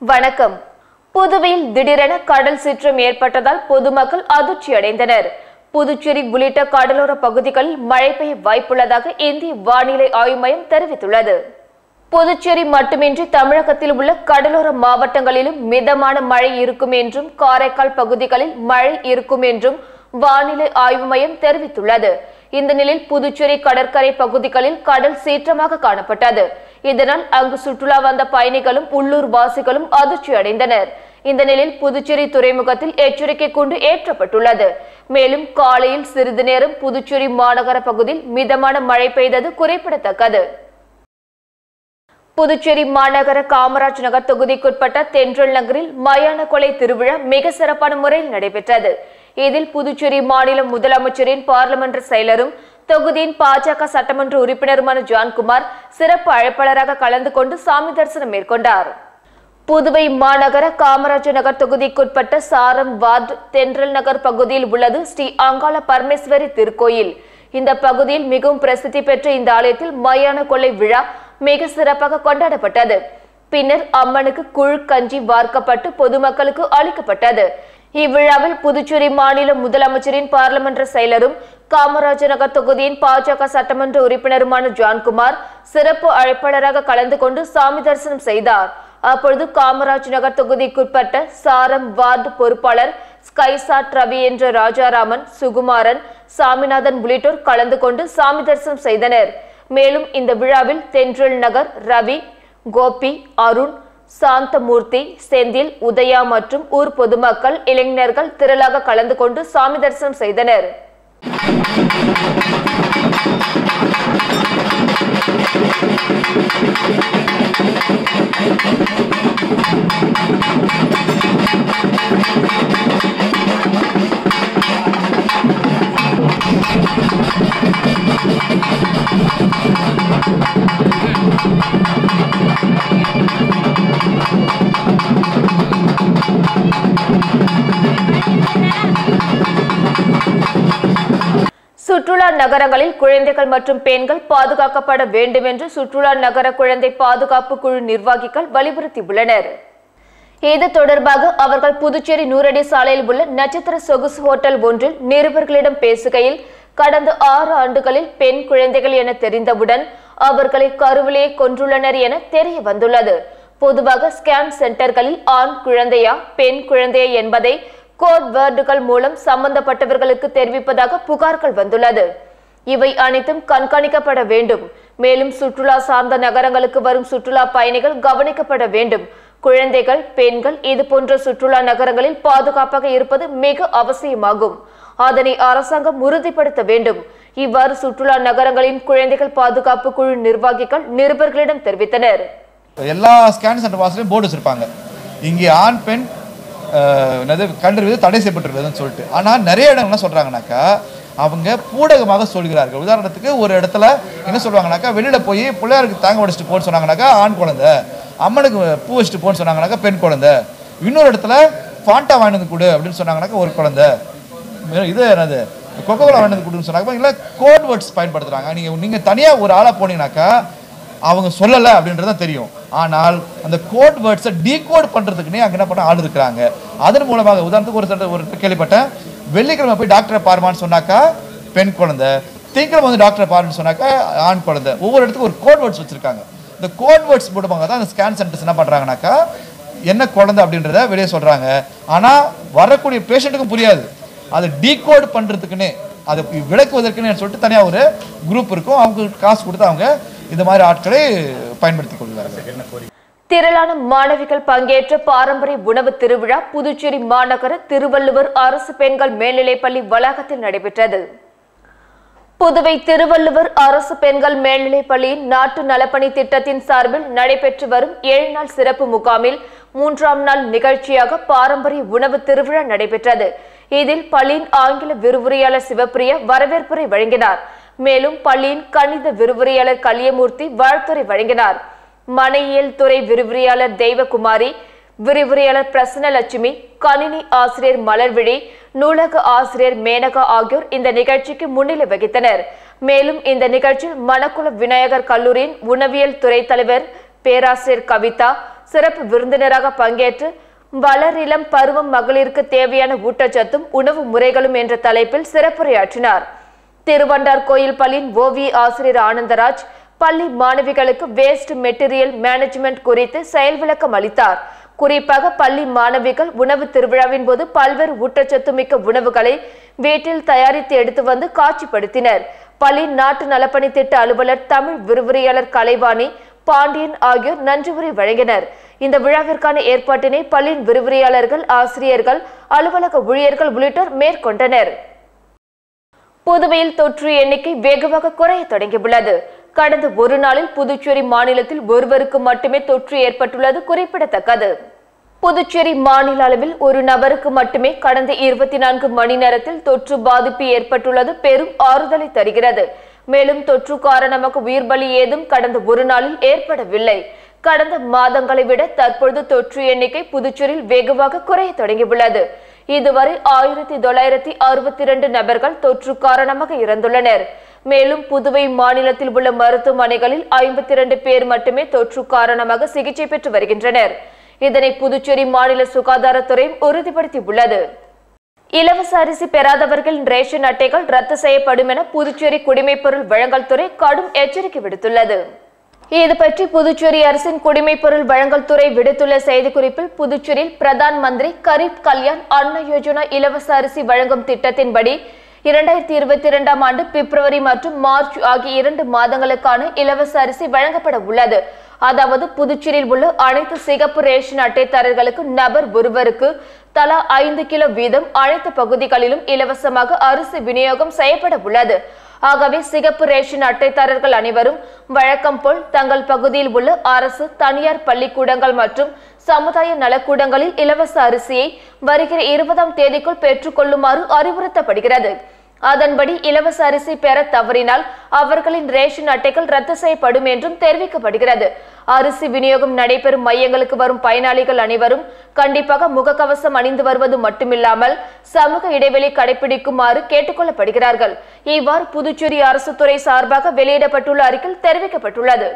வணக்கம் புதுவையில் திடீரென கடல் சீற்றம் ஏற்பட்டதால் பொதுமக்கள் அதிர்ச்சி அடைந்தனர் புதுச்சேரி உள்ளிட்ட கடலோர பகுதிகளில் மழை பெய்ய வாய்ப்புள்ளதாக இந்திய வானிலை ஆய்வு மையம் தெரிவித்துள்ளது புதுச்சேரி மட்டுமின்றி தமிழகத்தில் உள்ள கடலோர மாவட்டங்களிலும் மிதமான மழை இருக்கும் என்றும் காரைக்கால் பகுதிகளில் மழை இருக்கும் என்றும் வானிலை ஆய்வு மையம் தெரிவித்துள்ளது இந்த நிலையில் புதுச்சேரி கடற்கரை பகுதிகளில் கடல் சீற்றமாக காணப்பட்டது இதனால் அங்கு சுற்றுலா வந்த பயணிகளும் உள்ளூர் வாசிகளும் அதிர்ச்சி அடைந்தனர் இந்த நிலையில் புதுச்சேரி துறைமுகத்தில் எச்சரிக்கை கூண்டு ஏற்றப்பட்டுள்ளது மேலும் காலையில் சிறிது நேரம் புதுச்சேரி மாநகர பகுதியில் மிதமான மழை பெய்தது குறிப்பிடத்தக்கது புதுச்சேரி மாநகர காமராஜ் நகர் தொகுதிக்குட்பட்ட தென்றல் நகரில் மயான கொலை திருவிழா மிக சிறப்பான முறையில் நடைபெற்றது இதில் புதுச்சேரி மாநில முதலமைச்சரின் பார்லிமெண்ட் செயலரும் தொகுதியின் பாஜக சட்டமன்ற உறுப்பினருமான ஜான்குமார் சிறப்பு அழைப்பாளராக கலந்து கொண்டு சாமி தரிசனம் மேற்கொண்டார் புதுவை மாநகர காமராஜர் நகர் தொகுதிக்குட்பட்ட சாரம் வார்டு தென்றல் நகர் பகுதியில் உள்ளது ஸ்ரீ அங்காள பரமேஸ்வரி திருக்கோயில் இந்த பகுதியில் மிகவும் பிரசித்தி பெற்ற இந்த ஆலயத்தில் மயான கொள்ளை விழா மிக சிறப்பாக கொண்டாடப்பட்டது பின்னர் அம்மனுக்கு குழு கஞ்சி வார்க்கப்பட்டு பொதுமக்களுக்கு அளிக்கப்பட்டது இவ்விழாவில் புதுச்சேரி மாநில முதலமைச்சரின் பார்லிமெண்ட் செயலரும் காமராஜர் நகர் தொகுதியின் பாஜக சட்டமன்ற உறுப்பினருமான ஜான்குமார் சிறப்பு அழைப்பாளராக கலந்து கொண்டு சாமி தரிசனம் செய்தார் அப்பொழுது காமராஜ் நகர் தொகுதிக்குட்பட்ட சாரம் வார்டு பொறுப்பாளர் ஸ்கைசாட் ரவி என்ற ராஜாராமன் சுகுமாரன் சாமிநாதன் உள்ளிட்டோர் கலந்து கொண்டு சாமி தரிசனம் செய்தனர் மேலும் இந்த விழாவில் தென்றல் நகர் ரவி கோபி அருண் சாந்தமூர்த்தி செந்தில் உதயா மற்றும் ஊர் பொதுமக்கள் இளைஞர்கள் திரளாக கலந்து கொண்டு சாமி தரிசனம் செய்தனர் சுற்றுலா நகரங்களில் குழந்தைகள் மற்றும் பெண்கள் பாதுகாக்கப்பட வேண்டும் என்று சுற்றுலா நகர குழந்தை பாதுகாப்பு குழு நிர்வாகிகள் வலியுறுத்தியுள்ளனர் இது தொடர்பாக அவர்கள் புதுச்சேரி நூறடி சாலையில் உள்ள நட்சத்திர சொகுசு ஹோட்டல் ஒன்றில் நிருபர்களிடம் பேசுகையில் கடந்த ஆறு ஆண்டுகளில் பெண் குழந்தைகள் என தெரிந்தவுடன் அவர்களை கருவிலேயே கொன்றுள்ளனர் என தெரிய வந்துள்ளது பொதுவாக ஸ்கேன் சென்டர்களில் ஆண் குழந்தையா பெண் குழந்தையா என்பதை கோட் வேர்டுகள் மூலம் சம்பந்தப்பட்டவர்களுக்கு தெரிவிப்பதாக புகார்கள் வந்துள்ளது இவை அனைத்தும் கண்காணிக்கப்பட வேண்டும் மேலும் சுற்றுலா சார்ந்த நகரங்களுக்கு வரும் சுற்றுலா பயணிகள் கவனிக்கப்பட வேண்டும் குழந்தைகள் பெண்கள் இது போன்ற சுற்றுலா நகரங்களில் பாதுகாப்பாக இருப்பது மிக அவசியமாகும் அதனை அரசாங்கம் உறுதிப்படுத்த வேண்டும் இவ்வாறு சுற்றுலா நகரங்களின் குழந்தைகள் பாதுகாப்பு குழு நிர்வாகிகள் நிருபர்களிடம் தெரிவித்தனர் எல்லா ஸ்கேன் சென்டர் வாசலையும் போர்டு வச்சிருப்பாங்க இங்கே ஆண் பெண் அஹ், என்னது கண்டறிவது தடை செய்யப்பட்டிருக்குதுன்னு சொல்லிட்டு ஆனால் நிறைய இடங்கள் என்ன சொல்கிறாங்கனாக்கா அவங்க பூடகமாக சொல்கிறார்கள் உதாரணத்துக்கு ஒரு இடத்துல என்ன சொல்லுவாங்கனாக்கா வெளியில் போய் பிள்ளையாருக்கு தாங்க உடைச்சிட்டு போன்னு சொன்னாங்கனாக்கா ஆண் குழந்தை அம்மனுக்கு பூ வச்சுட்டு போன்னு சொன்னாங்கனாக்கா பெண் குழந்தை இன்னொரு இடத்துல ஃபாண்டா வாங்கிட்டு வந்து கொடு அப்படின்னு சொன்னாங்கனாக்கா ஒரு குழந்தை இது என்னது கொக்கோலா வாங்கிட்டு வந்து கொடுன்னு சொன்னாங்க இல்லை கோட் வேர்ட்ஸ் பயன்படுத்துகிறாங்க நீங்கள் நீங்கள் தனியாக ஒரு ஆளாக போனீங்கன்னாக்கா அவங்க சொல்லலை அப்படின்றது தான் தெரியும் ஆனால் அந்த கோட் வேர்ட்ஸை டீகோட் பண்ணுறதுக்குனே அங்கே என்ன பண்ண ஆள் இருக்கிறாங்க அதன் மூலமாக உதாரணத்துக்கு ஒரு தடவை ஒரு கேள்விப்பட்டேன் வெள்ளிக்கிழமை போய் டாக்டரை பாருமான்னு சொன்னாக்கா பெண் குழந்தை திங்கக்கிழமை வந்து டாக்டரை பாருன்னு சொன்னாக்கா ஆண் குழந்தை ஒவ்வொரு இடத்துக்கும் ஒரு கோட் வேர்ட்ஸ் வச்சுருக்காங்க இந்த கோட் வேர்ட்ஸ் மூலமாக தான் அந்த ஸ்கேன் சென்டர்ஸ் என்ன பண்ணுறாங்கனாக்கா என்ன குழந்தை அப்படின்றத வெளியே சொல்கிறாங்க ஆனால் வரக்கூடிய பேஷண்ட்டுக்கும் புரியாது அதை டீகோட் பண்ணுறதுக்குன்னே அதை விளக்குவதற்குன்னு சொல்லிட்டு தனியாக ஒரு குரூப் இருக்கும் அவங்களுக்கு காசு கொடுத்து அவங்க இந்த மாதிரி ஆட்களை பயன்படுத்திக் கொள்கிறார்கள் திரளான மாணவிகள் பங்கேற்ற பாரம்பரிய உணவு திருவிழா புதுச்சேரி மாநகர திருவள்ளுவர் அரசு பெண்கள் மேல்நிலைப்பள்ளி வளாகத்தில் நடைபெற்றது புதுவை திருவள்ளுவர் அரசு பெண்கள் மேல்நிலைப் பள்ளியின் நாட்டு நலப்பணி திட்டத்தின் சார்பில் நடைபெற்று வரும் ஏழு நாள் சிறப்பு முகாமில் மூன்றாம் நாள் நிகழ்ச்சியாக பாரம்பரிய உணவு திருவிழா நடைபெற்றது இதில் பள்ளியின் ஆங்கில விரிவுரையாளர் சிவப்பிரியா வரவேற்புரை வழங்கினார் மேலும் பள்ளியின் கணித விரிவுரையாளர் கலியமூர்த்தி வாழ்த்துரை வழங்கினார் மனையியல் துறை விரிவுரையாளர் தெய்வகுமாரி விரிவுரையாளர் பிரசன்னலட்சுமி கணினி ஆசிரியர் மலர்விழி நூலக ஆசிரியர் மேனகா ஆகியோர் இந்த நிகழ்ச்சிக்கு முன்னிலை வகித்தனர் மேலும் இந்த நிகழ்ச்சியில் மணக்குள விநாயகர் கல்லூரியின் உணவியல் துறை தலைவர் பேராசிரியர் கவிதா சிறப்பு விருந்தினராக பங்கேற்று வளரிளம் பருவம் மகளிருக்கு தேவையான ஊட்டச்சத்தும் உணவு முறைகளும் என்ற தலைப்பில் சிறப்புரையாற்றினார் திருவண்டார் கோயில் பள்ளியின் ஓவிய ஆசிரியர் ஆனந்தராஜ் பள்ளி மாணவிகளுக்கு வேஸ்ட் மெட்டீரியல் மேனேஜ்மெண்ட் குறித்து செயல் விளக்கம் அளித்தார் குறிப்பாக பள்ளி மாணவிகள் உணவு திருவிழாவின் போது பல்வேறு ஊட்டச்சத்து மிக்க உணவுகளை வீட்டில் தயாரித்து எடுத்து வந்து காட்சிப்படுத்தினர் பள்ளி நாட்டு நலப்பணி திட்ட அலுவலர் தமிழ் விரிவுரையாளர் கலைவாணி பாண்டியன் ஆகியோர் நன்றி உரை வழங்கினர் இந்த விழாவிற்கான ஏற்பாட்டினை பள்ளியின் விரிவுரையாளர்கள் ஆசிரியர்கள் அலுவலக ஊழியர்கள் உள்ளிட்டோர் மேற்கொண்டனர் புதுவையில் தொற்று எண்ணிக்கை வேகமாக குறைய தொடங்கியுள்ளது கடந்த ஒரு நாளில் புதுச்சேரி மாநிலத்தில் ஒருவருக்கு மட்டுமே தொற்று ஏற்பட்டுள்ளது குறிப்பிடத்தக்கது புதுச்சேரி மாநில அளவில் ஒரு நபருக்கு மட்டுமே கடந்த இருபத்தி நான்கு மணி நேரத்தில் தொற்று பாதிப்பு ஏற்பட்டுள்ளது பெரும் ஆறுதலை தருகிறது மேலும் தொற்று காரணமாக உயிர் பலி ஏதும் கடந்த ஒரு நாளில் ஏற்படவில்லை கடந்த மாதங்களை விட தற்பொழுது தொற்று எண்ணிக்கை புதுச்சேரியில் வெகுவாக குறைய தொடங்கியுள்ளது இதுவரை ஆயிரத்தி தொள்ளாயிரத்தி அறுபத்தி இரண்டு நபர்கள் தொற்று காரணமாக இறந்துள்ளனர் மேலும் புதுவை மாநிலத்தில் உள்ள மருத்துவமனைகளில் ஐம்பத்தி இரண்டு பேர் மட்டுமே தொற்று காரணமாக சிகிச்சை பெற்று வருகின்றனர் இதனை புதுச்சேரி மாநில சுகாதாரத்துறை உறுதிப்படுத்தியுள்ளது இலவச அரிசி பெறாதவர்களின் ரேஷன் அட்டைகள் ரத்து செய்யப்படும் என புதுச்சேரி குடிமைப்பொருள் வழங்கல் துறை கடும் எச்சரிக்கை விடுத்துள்ளது இது பற்றி புதுச்சேரி அரசின் குடிமைப்பொருள் வழங்கல் துறை விடுத்துள்ள செய்திக்குறிப்பில் புதுச்சேரியில் பிரதான் மந்திரி கரீப் கல்யாண் அன்ன யோஜனா இலவச அரிசி வழங்கும் திட்டத்தின்படி இரண்டாயிரத்தி இருபத்தி இரண்டாம் ஆண்டு பிப்ரவரி மற்றும் மார்ச் ஆகிய இரண்டு மாதங்களுக்கான இலவச அரிசி வழங்கப்பட உள்ளது அதாவது புதுச்சேரியில் உள்ள அனைத்து சிகப்பு ரேஷன் அட்டைதாரர்களுக்கு நபர் ஒருவருக்கு தலா ஐந்து கிலோ வீதம் அனைத்து பகுதிகளிலும் இலவசமாக அரிசி விநியோகம் செய்யப்பட உள்ளது ஆகவே சிகப்பு ரேஷன் அட்டைதாரர்கள் அனைவரும் வழக்கம் போல் தங்கள் பகுதியில் உள்ள அரசு தனியார் பள்ளிக்கூடங்கள் மற்றும் சமுதாய நலக்கூடங்களில் இலவச அரிசியை வருகிற இருபதாம் தேதிக்குள் பெற்றுக்கொள்ளுமாறு அறிவுறுத்தப்படுகிறது அதன்படி இலவச அரிசி பெற தவறினால் அவர்களின் ரேஷன் அட்டைகள் ரத்து செய்யப்படும் என்றும் தெரிவிக்கப்படுகிறது அரிசி விநியோகம் நடைபெறும் மையங்களுக்கு வரும் பயனாளிகள் அனைவரும் கண்டிப்பாக முகக்கவசம் அணிந்து வருவது மட்டுமில்லாமல் சமூக இடைவெளி கடைபிடிக்குமாறு கேட்டுக்கொள்ளப்படுகிறார்கள் இவ்வாறு புதுச்சேரி அரசு துறை சார்பாக வெளியிடப்பட்டுள்ள அறிக்கையில் தெரிவிக்கப்பட்டுள்ளது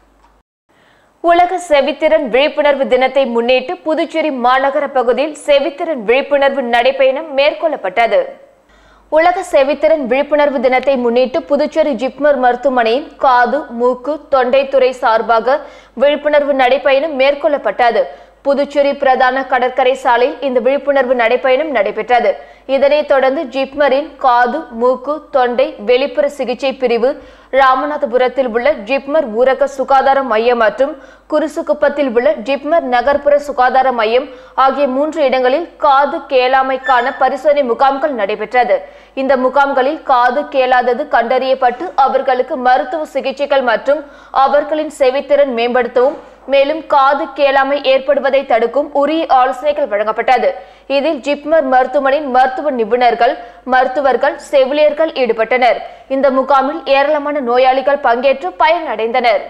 உலக செவித்திறன் விழிப்புணர்வு தினத்தை முன்னிட்டு புதுச்சேரி மாநகர பகுதியில் செவித்திறன் விழிப்புணர்வு நடைபயணம் மேற்கொள்ளப்பட்டது உலக செவித்திறன் விழிப்புணர்வு தினத்தை முன்னிட்டு புதுச்சேரி ஜிப்மர் மருத்துவமனையின் காது மூக்கு தொண்டைத்துறை சார்பாக விழிப்புணர்வு நடைபயணம் மேற்கொள்ளப்பட்டது புதுச்சேரி பிரதான கடற்கரை சாலையில் இந்த விழிப்புணர்வு நடைபயணம் நடைபெற்றது இதனைத் தொடர்ந்து ஜிப்மரின் காது மூக்கு தொண்டை வெளிப்புற சிகிச்சை பிரிவு ராமநாதபுரத்தில் உள்ள ஜிப்மர் ஊரக சுகாதார மையம் மற்றும் குருசுக்குப்பத்தில் உள்ள ஜிப்மர் நகர்ப்புற சுகாதார மையம் ஆகிய மூன்று இடங்களில் காது கேளாமைக்கான பரிசோதனை முகாம்கள் நடைபெற்றது இந்த முகாம்களில் காது கேளாதது கண்டறியப்பட்டு அவர்களுக்கு மருத்துவ சிகிச்சைகள் மற்றும் அவர்களின் செவித்திறன் மேம்படுத்தவும் மேலும் காது கேளாமை ஏற்படுவதை தடுக்கும் உரிய ஆலோசனைகள் வழங்கப்பட்டது இதில் ஜிப்மர் மருத்துவமனையின் மருத்துவ நிபுணர்கள் மருத்துவர்கள் செவிலியர்கள் ஈடுபட்டனர் இந்த முகாமில் ஏராளமான நோயாளிகள் பங்கேற்று பயனடைந்தனர்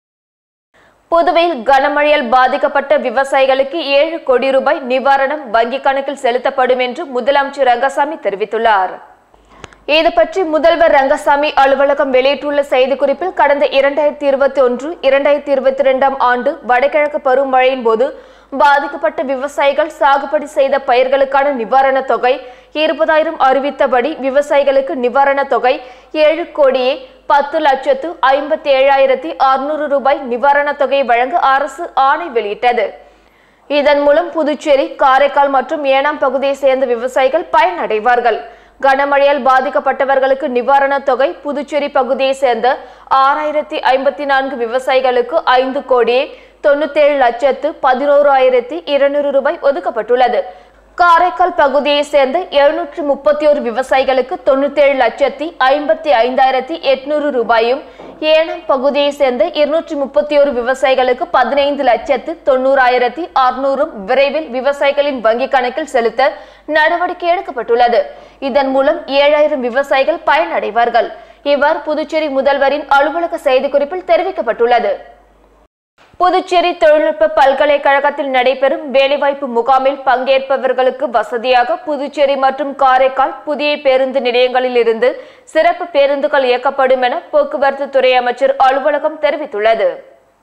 புதுவையில் கனமழையால் பாதிக்கப்பட்ட விவசாயிகளுக்கு ஏழு கோடி ரூபாய் நிவாரணம் வங்கிக் கணக்கில் செலுத்தப்படும் என்று முதலமைச்சர் ரங்கசாமி தெரிவித்துள்ளார் இது பற்றி முதல்வர் ரங்கசாமி அலுவலகம் வெளியிட்டுள்ள செய்திக்குறிப்பில் கடந்த இரண்டாயிரத்தி இருபத்தி ஒன்று இரண்டாயிரத்தி இருபத்தி இரண்டாம் ஆண்டு வடகிழக்கு பருவமழையின் போது பாதிக்கப்பட்ட விவசாயிகள் சாகுபடி செய்த பயிர்களுக்கான நிவாரணத் தொகை இருபதாயிரம் அறிவித்தபடி விவசாயிகளுக்கு நிவாரணத் தொகை ஏழு கோடியே பத்து லட்சத்து ஐம்பத்தி ஏழாயிரத்தி அறுநூறு ரூபாய் நிவாரணத் தொகை வழங்க அரசு ஆணை வெளியிட்டது இதன் மூலம் புதுச்சேரி காரைக்கால் மற்றும் ஏனாம் பகுதியை சேர்ந்த விவசாயிகள் பயனடைவார்கள் கனமழையால் பாதிக்கப்பட்டவர்களுக்கு நிவாரணத் தொகை புதுச்சேரி பகுதியை சேர்ந்த ஆறாயிரத்தி ஐம்பத்தி நான்கு விவசாயிகளுக்கு ஐந்து கோடியே தொண்ணூத்தேழு லட்சத்து பதினோரு ஆயிரத்தி இருநூறு ரூபாய் ஒதுக்கப்பட்டுள்ளது காரைக்கால் பகுதியை சேர்ந்த எழுநூற்று முப்பத்தி ஒரு விவசாயிகளுக்கு தொண்ணூத்தேழு லட்சத்தி ஐம்பத்தி ஐந்தாயிரத்தி எட்நூறு ரூபாயும் ஏனாம் பகுதியை சேர்ந்த இருநூற்றி முப்பத்தி ஒரு விவசாயிகளுக்கு பதினைந்து லட்சத்து தொண்ணூறாயிரத்தி அறுநூறும் விரைவில் விவசாயிகளின் வங்கிக் கணக்கில் செலுத்த நடவடிக்கை எடுக்கப்பட்டுள்ளது இதன் மூலம் ஏழாயிரம் விவசாயிகள் பயனடைவார்கள் இவ்வாறு புதுச்சேரி முதல்வரின் அலுவலக செய்திக்குறிப்பில் தெரிவிக்கப்பட்டுள்ளது புதுச்சேரி தொழில்நுட்ப பல்கலைக்கழகத்தில் நடைபெறும் வேலைவாய்ப்பு முகாமில் பங்கேற்பவர்களுக்கு வசதியாக புதுச்சேரி மற்றும் காரைக்கால் புதிய பேருந்து நிலையங்களில் இருந்து சிறப்பு பேருந்துகள் இயக்கப்படும் என போக்குவரத்து துறை அமைச்சர் அலுவலகம் தெரிவித்துள்ளது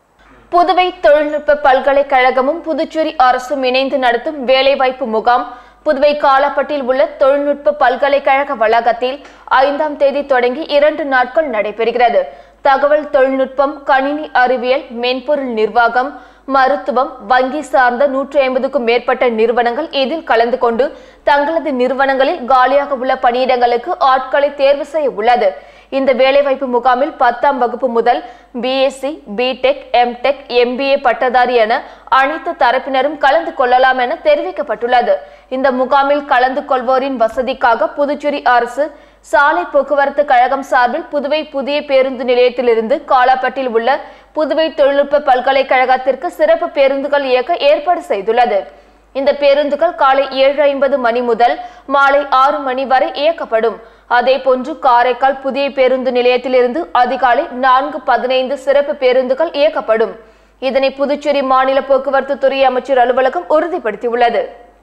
புதுவை தொழில்நுட்ப பல்கலைக்கழகமும் புதுச்சேரி அரசும் இணைந்து நடத்தும் வேலைவாய்ப்பு முகாம் புதுவை காலாப்பட்டில் உள்ள தொழில்நுட்ப பல்கலைக்கழக வளாகத்தில் ஐந்தாம் தேதி தொடங்கி இரண்டு நாட்கள் நடைபெறுகிறது தகவல் தொழில்நுட்பம் கணினி அறிவியல் மென்பொருள் நிர்வாகம் மருத்துவம் வங்கி சார்ந்த நூற்றி ஐம்பதுக்கும் மேற்பட்ட நிறுவனங்கள் இதில் கலந்து கொண்டு தங்களது நிறுவனங்களில் காலியாக உள்ள பணியிடங்களுக்கு ஆட்களை தேர்வு செய்ய உள்ளது இந்த வேலைவாய்ப்பு முகாமில் பத்தாம் வகுப்பு முதல் பிஎஸ்சி பிடெக் எம்டெக் எம்பிஏ பட்டதாரி என அனைத்து தரப்பினரும் கலந்து கொள்ளலாம் என தெரிவிக்கப்பட்டுள்ளது இந்த முகாமில் கலந்து கொள்வோரின் வசதிக்காக புதுச்சேரி அரசு சாலை போக்குவரத்து கழகம் சார்பில் புதுவை புதிய பேருந்து நிலையத்திலிருந்து காலாப்பட்டில் உள்ள புதுவை தொழில்நுட்ப பல்கலைக்கழகத்திற்கு சிறப்பு பேருந்துகள் இயக்க ஏற்பாடு செய்துள்ளது இந்த பேருந்துகள் காலை ஏழு ஐம்பது மணி முதல் மாலை ஆறு மணி வரை இயக்கப்படும் அதேபோன்று காரைக்கால் புதிய பேருந்து நிலையத்திலிருந்து அதிகாலை நான்கு பதினைந்து சிறப்பு பேருந்துகள் இயக்கப்படும் இதனை புதுச்சேரி மாநில போக்குவரத்து துறை அமைச்சர் அலுவலகம் உறுதிப்படுத்தியுள்ளது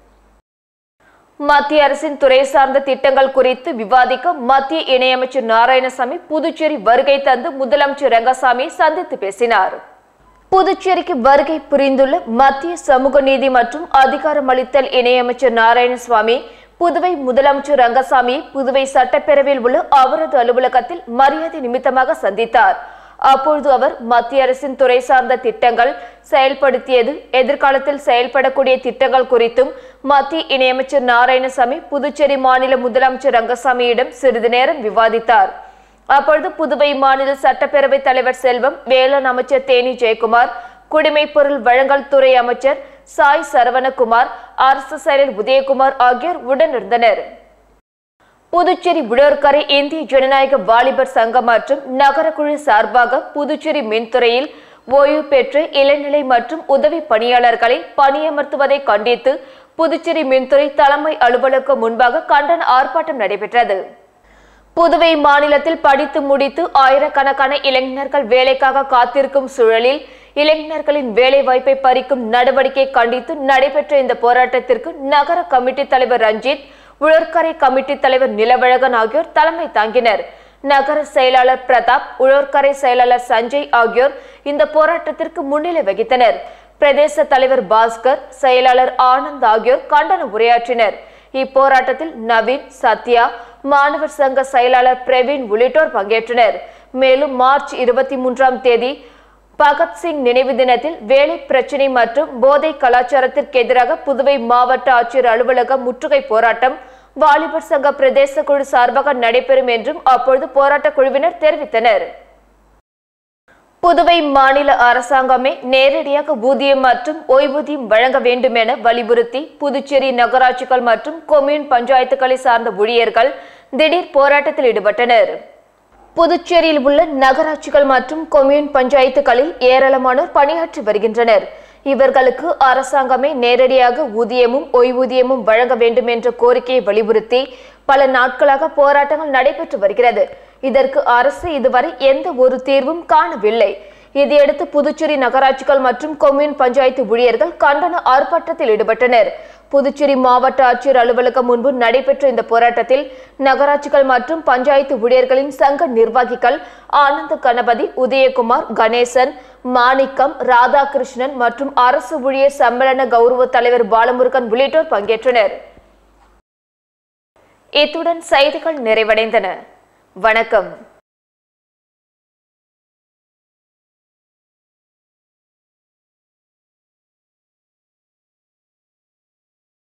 மத்திய அரசின் துறை சார்ந்த திட்டங்கள் குறித்து விவாதிக்க மத்திய இணையமைச்சர் நாராயணசாமி புதுச்சேரி வருகை தந்து முதலமைச்சர் ரங்கசாமியை சந்தித்து பேசினார் புதுச்சேரிக்கு வருகை புரிந்துள்ள மத்திய சமூக நீதி மற்றும் அதிகாரமளித்தல் இணையமைச்சர் நாராயணசுவாமி புதுவை முதலமைச்சர் ரங்கசாமியை புதுவை சட்டப்பேரவையில் உள்ள அவரது அலுவலகத்தில் மரியாதை நிமித்தமாக சந்தித்தார் அப்பொழுது அவர் மத்திய அரசின் துறை சார்ந்த திட்டங்கள் செயல்படுத்தியது எதிர்காலத்தில் செயல்படக்கூடிய திட்டங்கள் குறித்தும் மத்திய இணையமைச்சர் நாராயணசாமி புதுச்சேரி மாநில முதலமைச்சர் ரங்கசாமியிடம் சிறிது நேரம் விவாதித்தார் அப்பொழுது புதுவை மாநில சட்டப்பேரவை தலைவர் செல்வம் வேளாண் அமைச்சர் தேனி ஜெயக்குமார் குடிமைப் பொருள் வழங்கல் துறை அமைச்சர் சாய் சரவணகுமார் அரசு செயலர் உதயகுமார் ஆகியோர் உடனிருந்தனர் புதுச்சேரி உழவர்கரை இந்திய ஜனநாயக வாலிபர் சங்கம் மற்றும் நகரக்குழு சார்பாக புதுச்சேரி மின்துறையில் ஓய்வு பெற்ற இளநிலை மற்றும் உதவி பணியாளர்களை பணியமர்த்துவதை கண்டித்து புதுச்சேரி மின்துறை தலைமை அலுவலகம் முன்பாக கண்டன ஆர்ப்பாட்டம் நடைபெற்றது புதுவை மாநிலத்தில் படித்து முடித்து ஆயிரக்கணக்கான இளைஞர்கள் வேலைக்காக காத்திருக்கும் சூழலில் இளைஞர்களின் வேலை வாய்ப்பை பறிக்கும் நடவடிக்கை கண்டித்து நடைபெற்ற இந்த போராட்டத்திற்கு நகர கமிட்டி தலைவர் ரஞ்சித் உழற்கரை கமிட்டி தலைவர் நிலவழகன் ஆகியோர் தலைமை தாங்கினர் நகர செயலாளர் பிரதாப் உழற்கரை செயலாளர் சஞ்சய் ஆகியோர் இந்த போராட்டத்திற்கு முன்னிலை வகித்தனர் பிரதேச தலைவர் பாஸ்கர் செயலாளர் ஆனந்த் ஆகியோர் கண்டன உரையாற்றினர் இப்போராட்டத்தில் நவீன் சத்யா மாணவர் சங்க செயலாளர் பிரவீன் உள்ளிட்டோர் பங்கேற்றனர் மேலும் மார்ச் இருபத்தி மூன்றாம் தேதி பகத்சிங் நினைவு தினத்தில் வேலை பிரச்சினை மற்றும் போதை கலாச்சாரத்திற்கு எதிராக புதுவை மாவட்ட ஆட்சியர் அலுவலக முற்றுகை போராட்டம் வாலிபர் சங்க பிரதேச குழு சார்பாக நடைபெறும் என்றும் அப்பொழுது போராட்ட குழுவினர் தெரிவித்தனர் புதுவை மாநில அரசாங்கமே நேரடியாக ஊதியம் மற்றும் ஓய்வூதியம் வழங்க வேண்டும் என வலியுறுத்தி புதுச்சேரி நகராட்சிகள் மற்றும் கொம்யூன் பஞ்சாயத்துக்களை சார்ந்த ஊழியர்கள் திடீர் போராட்டத்தில் ஈடுபட்டனர் புதுச்சேரியில் உள்ள நகராட்சிகள் மற்றும் கொம்யூன் பஞ்சாயத்துகளில் ஏராளமானோர் பணியாற்றி வருகின்றனர் இவர்களுக்கு அரசாங்கமே நேரடியாக ஊதியமும் ஓய்வூதியமும் வழங்க வேண்டும் என்ற கோரிக்கையை வலியுறுத்தி பல நாட்களாக போராட்டங்கள் நடைபெற்று வருகிறது இதற்கு அரசு இதுவரை எந்த ஒரு தீர்வும் காணவில்லை இதையடுத்து புதுச்சேரி நகராட்சிகள் மற்றும் கொம்யூன் பஞ்சாயத்து ஊழியர்கள் கண்டன ஆர்ப்பாட்டத்தில் ஈடுபட்டனர் புதுச்சேரி மாவட்ட ஆட்சியர் அலுவலகம் முன்பு நடைபெற்ற இந்த போராட்டத்தில் நகராட்சிகள் மற்றும் பஞ்சாயத்து ஊழியர்களின் சங்க நிர்வாகிகள் ஆனந்த கணபதி உதயகுமார் கணேசன் மாணிக்கம் ராதாகிருஷ்ணன் மற்றும் அரசு ஊழியர் சம்மேளன கௌரவ தலைவர் பாலமுருகன் உள்ளிட்டோர் பங்கேற்றனர் இத்துடன் செய்திகள் நிறைவடைந்தன வணக்கம்